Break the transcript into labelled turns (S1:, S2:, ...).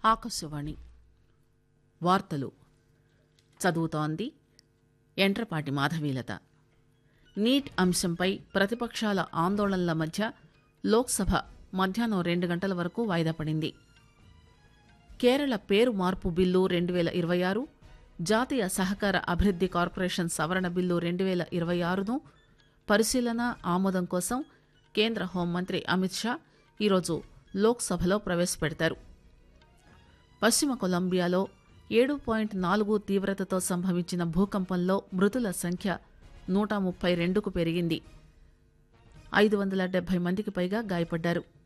S1: ఆకాశవాణి వార్తలు చదువుతోంది ఎంట్రపాటి మాధవీలత నీట్ అంశంపై ప్రతిపక్షాల ఆందోళనల మధ్య లోక్సభ మధ్యాహ్నం రెండు గంటల వరకు వాయిదా పడింది కేరళ పేరు మార్పు బిల్లు రెండు వేల ఇరవై ఆరు జాతీయ సహకార అభివృద్ది కార్పొరేషన్ సవరణ బిల్లు రెండు వేల ఇరవై ఆరును పరిశీలన ఆమోదం కోసం కేంద్ర హోంమంత్రి అమిత్ షా ఈరోజు లోక్సభలో ప్రవేశపెడతారు పశ్చిమ కొలంబియాలో ఏడు పాయింట్ నాలుగు తీవ్రతతో సంభవించిన భూకంపంలో మృతుల సంఖ్య నూట ముప్పై రెండుకు పెరిగింది ఐదు వందల డెబ్బై మందికి పైగా గాయపడ్డారు